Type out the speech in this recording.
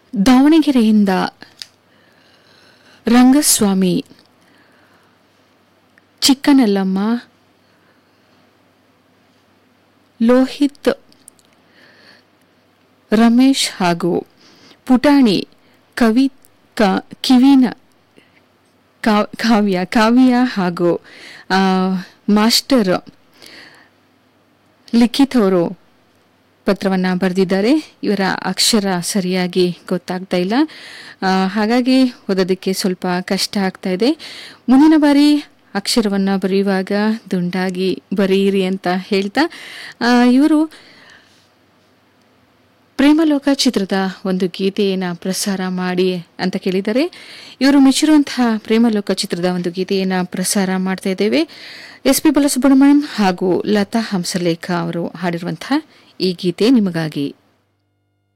ದಾವಣಗೆರೆಯಿಂದ ರಂಗಸ್ವಾಮಿ ಚಿಕ್ಕನಲ್ಲಮ್ಮ ಲೋಹಿತ್ ರಮೇಶ್ ಹಾಗೂ ಪುಟಾಣಿ ಕವಿ ಕ- ಕಿವಿನ ಕಾ- ಕಾವ್ಯ ಕಾವ್ಯ ಹಾಗೂ ಆ, ಮಾಸ್ಟರ್ ಲಿಖಿತ್ ಅವರು ಪತ್ರವನ್ನು ಬರೆದಿದ್ದಾರೆ ಇವರ ಅಕ್ಷರ ಸರಿಯಾಗಿ ಗೊತ್ತಾಗ್ತಾ ಇಲ್ಲ ಆ, ಹಾಗಾಗಿ ಓದೋದಕ್ಕೆ ಸ್ವಲ್ಪ ಕಷ್ಟ ಆಗ್ತಾ ಇದೆ ಮುಂದಿನ ಬಾರಿ ಅಕ್ಷರವನ್ನು ಬರೆಯುವಾಗ ದುಂಡಾಗಿ ಬರೆಯಿರಿ ಅಂತ ಹೇಳ್ತಾ ಇವರು ಪ್ರೇಮಲೋಕ ಚಿತ್ರದ ಒಂದು ಗೀತೆಯನ್ನು ಪ್ರಸಾರ ಮಾಡಿ ಅಂತ ಕೇಳಿದರೆ ಇವರು ಮೆಚ್ಚಿರುವಂತಹ ಪ್ರೇಮಲೋಕ ಚಿತ್ರದ ಒಂದು ಗೀತೆಯನ್ನು ಪ್ರಸಾರ ಮಾಡ್ತಾ ಇದ್ದೇವೆ ಎಸ್ ಪಿ ಬಾಲಸುಬ್ರಹ್ಮಣ್ಯಂ ಹಾಗೂ ಲತಾ ಹಂಸಲೇಖ ಅವರು ಹಾಡಿರುವಂತಹ ಈ ಗೀತೆ ನಿಮಗಾಗಿ